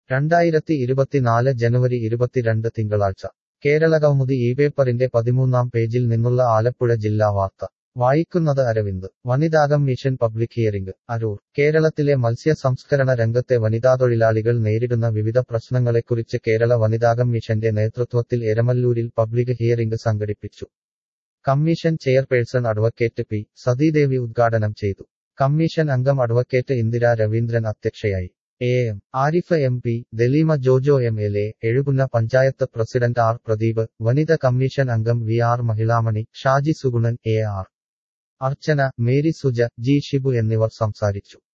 രണ്ടായിരത്തി ഇരുപത്തിനാല് ജനുവരി ഇരുപത്തിരണ്ട് തിങ്കളാഴ്ച കേരള കൗമുദി ഈ പേപ്പറിന്റെ പതിമൂന്നാം പേജിൽ നിന്നുള്ള ആലപ്പുഴ ജില്ലാ വാർത്ത വായിക്കുന്നത് അരവിന്ദ് വനിതാകം മിഷൻ പബ്ലിക് ഹിയറിംഗ് അരൂർ കേരളത്തിലെ മത്സ്യ സംസ്കരണ രംഗത്തെ വനിതാതൊഴിലാളികൾ നേരിടുന്ന വിവിധ പ്രശ്നങ്ങളെക്കുറിച്ച് കേരള വനിതാകം മിഷന്റെ നേതൃത്വത്തിൽ എരമല്ലൂരിൽ പബ്ലിക് ഹിയറിംഗ് സംഘടിപ്പിച്ചു commission chairperson advocate P Sathidevi ഉദ്ഘാടനം ചെയ്തു കമ്മീഷൻ അംഗം അഡ്വക്കേറ്റ് ഇന്ദിര രവീന്ദ്രൻ അധ്യക്ഷയായി A M Arif M P Daleema Jojo M L A എഴുകുന്ന പഞ്ചായത്ത് പ്രസിഡന്റ് ആർ പ്രദീപ് വനിത കമ്മീഷൻ അംഗം V R Mahilamani Shaji Sugunan A R Archana Mary Suja G Shibu എന്നിവർ സംസാരിച്ചു